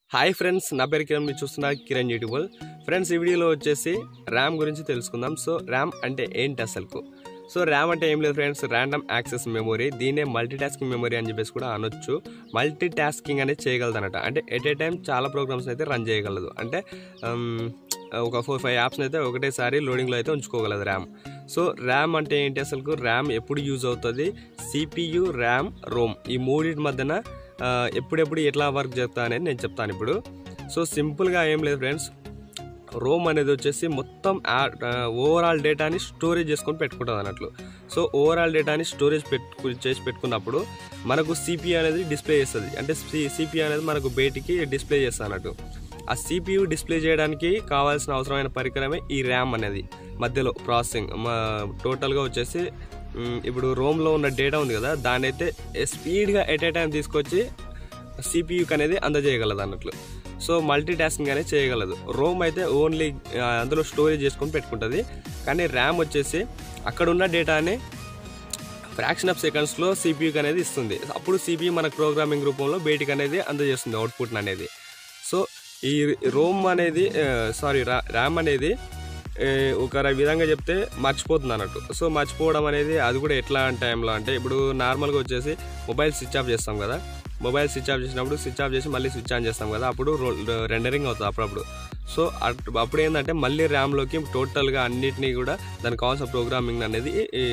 hi friends నా పేరు కిరణ్ మీరు చూస్తున్న కిరణ్ యూట్యూబ్ ఫ్రెండ్స్ ఈ వీడియోలో వచ్చేసి ర్యామ్ గురించి తెలుసుకుందాం సో ర్యామ్ అంటే ఏంటి అసలుకు సో ర్యామ్ అంటే ఏం లేదు ఫ్రెండ్స్ ర్యాండమ్ యాక్సెస్ మెమొరీ దీనే మల్టీ టాస్కింగ్ మెమొరీ అని చెప్పేసి కూడా అనొచ్చు మల్టీ టాస్కింగ్ అనేది చేయగలదు అనమాట అంటే ఎట్ ఏ టైం చాలా ప్రోగ్రామ్స్ అయితే రన్ చేయగలదు అంటే ఉమ్, ఒక ఫోర్ ఫైవ్ యాప్స్ అయితే ఒకటేసారి లోడింగ్లో అయితే ఉంచుకోగలదు ర్యామ్ సో ర్యామ్ అంటే ఏంటి అసలు ర్యామ్ ఎప్పుడు యూజ్ అవుతుంది సిపియు ర్యామ్ రోమ్ ఈ మూడింటి మధ్యన ఆ, ఎప్పుడెప్పుడు ఎట్లా వర్క్ చేస్తా అనేది నేను చెప్తాను ఇప్పుడు సో సింపుల్గా ఏం లేదు ఫ్రెండ్స్ రోమ్ అనేది వచ్చేసి మొత్తం ఓవరాల్ డేటాని స్టోరేజ్ చేసుకొని పెట్టుకుంటుంది అన్నట్లు సో ఓవరాల్ డేటాని స్టోరేజ్ పెట్టు చేసి పెట్టుకున్నప్పుడు మనకు సిపియు అనేది డిస్ప్లే చేస్తుంది అంటే సిపియు అనేది మనకు బయటికి డిస్ప్లే చేస్తుంది అన్నట్టు ఆ సిపియు డిస్ప్లే చేయడానికి కావాల్సిన అవసరమైన పరికరమే ఈ ర్యామ్ అనేది మధ్యలో ప్రాసెసింగ్ టోటల్గా వచ్చేసి మ్, ఇప్పుడు రోమ్లో ఉన్న డేటా ఉంది కదా దాన్ని అయితే స్పీడ్గా ఎట్ ఏ టైం తీసుకొచ్చి సిపియుకి అనేది అందజేయగలదు అన్నట్లు సో మల్టీ టాస్కింగ్ అనేది చేయగలదు రోమ్ అయితే ఓన్లీ ఆ, అందులో స్టోరేజ్ చేసుకొని పెట్టుకుంటుంది కానీ ర్యామ్ వచ్చేసి అక్కడ ఉన్న డేటాని ఫ్రాక్షన్ ఆఫ్ సెకండ్స్లో సిపియుకి అనేది ఇస్తుంది అప్పుడు సిపియు మనకు ప్రోగ్రామింగ్ రూపంలో బయటికి అనేది అందజేస్తుంది అవుట్పుట్ అనేది సో ఈ రోమ్ అనేది సారీ ర్యామ్ అనేది ఏ, ఒక ర- విధంగా చెప్తే మర్చిపోతుంది అన్నట్టు సో మర్చిపోవడం అనేది అది కూడా ఎట్లా టైంలో అంటే ఇప్పుడు నార్మల్గా వచ్చేసి మొబైల్ స్విచ్ ఆఫ్ చేస్తాం కదా మొబైల్ స్విచ్ ఆఫ్ చేసినప్పుడు స్విచ్ ఆఫ్ చేసి మళ్ళీ స్విచ్ ఆన్ చేస్తాం కదా అప్పుడు రెండరింగ్ అవుతుంది అప్పుడప్పుడు సో అట్- అప్పుడు ఏంటంటే మళ్ళీ ర్యామ్లోకి టోటల్గా అన్నిటినీ కూడా దానికి కావాల్సిన ప్రోగ్రామింగ్ అనేది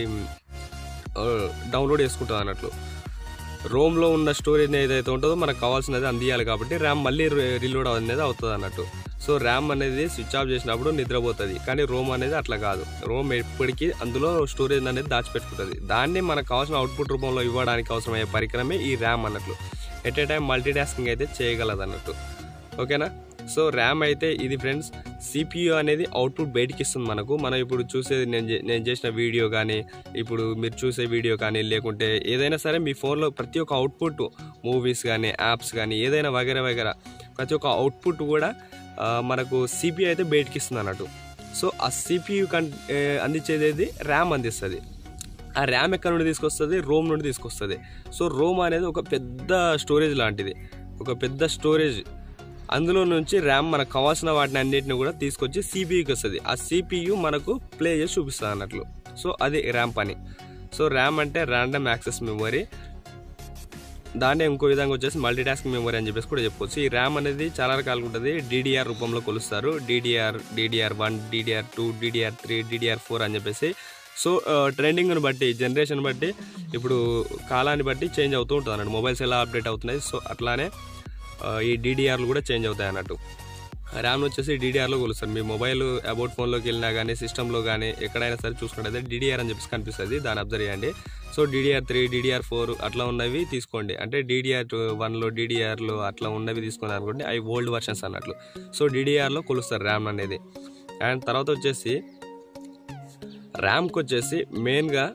డౌన్లోడ్ చేసుకుంటుంది అన్నట్లు రోమ్లో ఉన్న స్టోరేజ్ ఏదైతే ఉంటుందో మనకు కావాల్సినది అందియాలి కాబట్టి ర్యామ్ మళ్ళీ రీలోడ్ అనేది అవుతుంది అన్నట్టు సో ర్యామ్ అనేది స్విచ్ ఆఫ్ చేసినప్పుడు నిద్రపోతుంది కానీ రోమ్ అనేది అట్లా కాదు రోమ్ ఎప్పటికీ అందులో స్టోరేజ్ అనేది దాచిపెట్టుకుంటుంది దాన్ని మనకు కావాల్సిన అవుట్పుట్ రూపంలో ఇవ్వడానికి అవసరమయ్యే పరికరమే ఈ ర్యామ్ అన్నట్లు at a time multitasking అయితే చేయగలదు అన్నట్టు ఓకేనా సో ర్యామ్ అయితే ఇది ఫ్రెండ్స్ సిపియు అనేది అవుట్పుట్ బయటికి ఇస్తుంది మనకు మనం ఇప్పుడు చూసేది నేను చే- నేను చేసిన వీడియో కానీ ఇప్పుడు మీరు చూసే వీడియో కానీ లేకుంటే ఏదైనా సరే మీ ఫోన్లో ప్రతి ఒక్క అవుట్పుట్ మూవీస్ కానీ యాప్స్ కానీ ఏదైనా వగేరా వగేరా ప్రతి ఒక్క అవుట్పుట్ కూడా ఆ, మనకు సిపియు అయితే బయటికి ఇస్తుంది అన్నట్టు సో ఆ సిపియు కన్ ఏ, అందించేది ర్యామ్ అందిస్తుంది ఆ ర్యామ్ ఎక్కడ నుండి తీసుకొస్తుంది రోమ్ నుండి తీసుకొస్తుంది సో రోమ్ అనేది ఒక పెద్ద స్టోరేజ్ లాంటిది ఒక పెద్ద స్టోరేజ్ అందులో నుంచి ర్యామ్ మనకు కావాల్సిన వాటిని అన్నిటిని కూడా తీసుకొచ్చి సిపియుకి వస్తుంది ఆ సిపియు మనకు ప్లే చేసి చూపిస్తుంది అన్నట్లు సో అది ర్యామ్ పని సో ర్యామ్ అంటే ర్యాండమ్ యాక్సెస్ మెమరీ దాన్ని ఇంకో విధంగా వచ్చేసి మల్టీ టాస్కింగ్ మెమరీ అని చెప్పేసి కూడా చెప్పుకోవచ్చు ఈ ర్యామ్ అనేది చాలా రకాలుగా ఉంటుంది డీడీఆర్ రూపంలో కొలుస్తారు DDR DDR one DDR two DDR three DDR four అని చెప్పేసి సో ట్రెండింగ్ని బట్టి జనరేషన్ బట్టి ఇప్పుడు కాలాన్ని బట్టి చేంజ్ అవుతూ ఉంటుంది అన్నట్టు మొబైల్స్ ఎలా అప్డేట్ అవుతున్నాయి సో అట్లానే ఆ, ఈ డీడీఆర్లు కూడా చేంజ్ అవుతాయి అన్నట్టు ర్యామ్ వచ్చేసి డీడీఆర్లో కొలుస్తారు మీ మొబైల్ అబౌట్ ఫోన్లోకి వెళ్ళినా కానీ సిస్టంలో కానీ ఎక్కడైనా సరే చూసుకున్నట్టయితే డీడీఆర్ అని చెప్పేసి కనిపిస్తుంది దాన్ని అబ్జర్వ్ చేయండి so DDR three DDR four అట్లా ఉన్నవి తీసుకోండి అంటే డీడీఆర్ వన్లో డీడీఆర్లో అట్లా ఉన్నవి తీసుకున్నారు అనుకోండి అవి ఓల్డ్ వర్షన్స్ అన్నట్లు సో డీడీఆర్లో కొలుస్తారు ర్యామ్ అనేది అండ్ తర్వాత వచ్చేసి ర్యామ్కి వచ్చేసి మెయిన్గా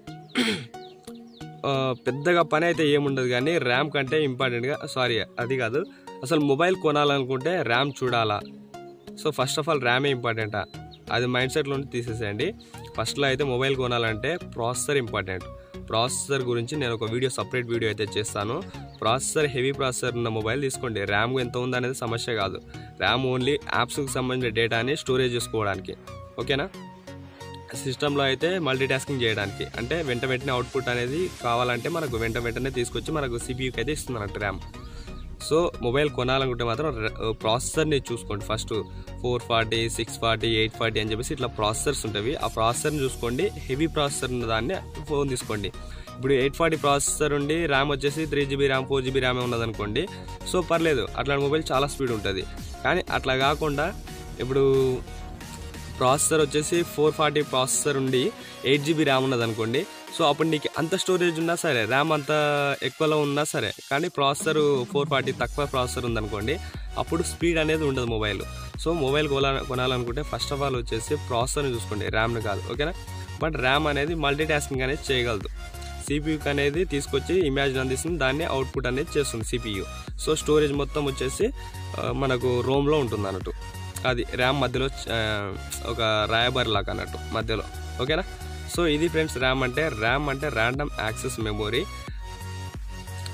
ఆ, పెద్దగా పని అయితే ఏముండదు కానీ ర్యామ్ కంటే ఇంపార్టెంట్గా సారీ అది కాదు అసలు మొబైల్ కొనాలనుకుంటే ర్యామ్ చూడాలా సో ఫస్ట్ ఆఫ్ ఆల్ ర్యామే ఇంపార్టెంటా అది మైండ్ సెట్లో నుండి తీసేసేయండి ఫస్ట్లో అయితే మొబైల్ కొనాలంటే ప్రాసెసర్ ఇంపార్టెంట్ ప్రాసెసర్ గురించి నేను ఒక వీడియో సపరేట్ వీడియో అయితే చేస్తాను ప్రాసెసర్ హెవీ ప్రాసెసర్ ఉన్న మొబైల్ తీసుకోండి ర్యామ్ ఎంత ఉంది అనేది సమస్య కాదు ర్యామ్ ఓన్లీ యాప్స్కి సంబంధించిన డేటాని స్టోరేజ్ చేసుకోవడానికి ఓకేనా సిస్టంలో అయితే మల్టీ టాస్కింగ్ చేయడానికి అంటే వెంట వెంటనే అవుట్పుట్ అనేది కావాలంటే మనకు వెంట వెంటనే తీసుకొచ్చి మనకు సిపియూకి అయితే ఇస్తుంది అన్నట్టు ర్యామ్ సో మొబైల్ కొనాలనుకుంటే మాత్రం ప్రాసెసర్ని చూసుకోండి first four forty six forty eight forty అని చెప్పేసి ఇట్లా ప్రాసెసర్స్ ఉంటాయి ఆ ప్రాసెసర్ని చూసుకోండి హెవీ ప్రాసెసర్ ఉన్న దాన్ని ఫోన్ తీసుకోండి ఇప్పుడు ఎయిట్ ఫార్టీ ప్రాసెసర్ ఉండి ర్యామ్ వచ్చేసి three GB RAM four GB RAM ఉన్నదనుకోండి సో పర్లేదు అట్లాంటి మొబైల్ చాలా స్పీడ్ ఉంటుంది కానీ అట్లా కాకుండా ఇప్పుడు ప్రాసెసర్ వచ్చేసి ఫోర్ ఫార్టీ ప్రాసెసర్ ఉండి ఎయిట్ జీబీ ర్యామ్ ఉన్నది అనుకోండి సో అప్పుడు నీకు అంత స్టోరేజ్ ఉన్నా సరే ర్యామ్ అంత ఎక్కువలో ఉన్నా సరే కానీ ప్రాసెసర్ ఫోర్ ఫార్టీ తక్కువ ప్రాసెసర్ ఉందనుకోండి అప్పుడు స్పీడ్ అనేది ఉండదు మొబైల్ సో మొబైల్ కొనా కొనాలనుకుంటే ఫస్ట్ ఆఫ్ ఆల్ వచ్చేసి ప్రాసెసర్ని చూసుకోండి ర్యామ్ని కాదు ఓకేనా బట్ ర్యామ్ అనేది మల్టీ టాస్కింగ్ అనేది చేయగలదు సిపియుకి అనేది తీసుకొచ్చి ఇమేజ్ అందిస్తుంది దాన్ని అవుట్పుట్ అనేది చేస్తుంది సిపియు సో స్టోరేజ్ మొత్తం వచ్చేసి ఆ, మనకు రోమ్లో ఉంటుంది అన్నట్టు అది ర్యామ్ మధ్యలో ఆ, ఒక రాయబారి లాగా అన్నట్టు మధ్యలో ఓకేనా సో ఇది ఫ్రెండ్స్ ర్యామ్ అంటే ర్యామ్ అంటే ర్యాండమ్ యాక్సెస్ మెమొరీ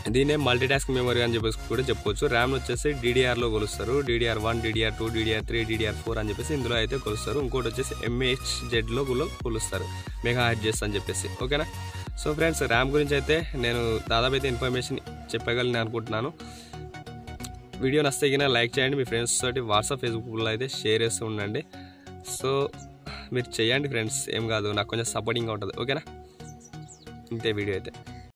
దీనే మల్టీ టాస్క్ మెమరీ అని చెప్పేసి కూడా చెప్పొచ్చు ర్యామ్ వచ్చేసి డీడీఆర్లో కొలుస్తారు DDR one DDR two DDR three DDR four అని చెప్పేసి ఇందులో అయితే కొలుస్తారు ఇంకోటి వచ్చేసి ఎంఏహెచ్ జెడ్లో కూడా కొలుస్తారు మెగా హెడ్జెస్ అని చెప్పేసి ఓకేనా సో ఫ్రెండ్స్ ర్యామ్ గురించి అయితే నేను దాదాపు అయితే ఇన్ఫర్మేషన్ చెప్పగలను అనుకుంటున్నాను వీడియో నచ్చితే కింద లైక్ చేయండి మీ ఫ్రెండ్స్ తోటి వాట్సాప్ ఫేస్బుక్లో అయితే షేర్ చేస్తూ ఉండండి సో మీరు చేయండి ఫ్రెండ్స్ ఏం కాదు నాకు కొంచెం సపోర్టింగ్గా ఉంటుంది ఓకేనా ఇంతే వీడియో అయితే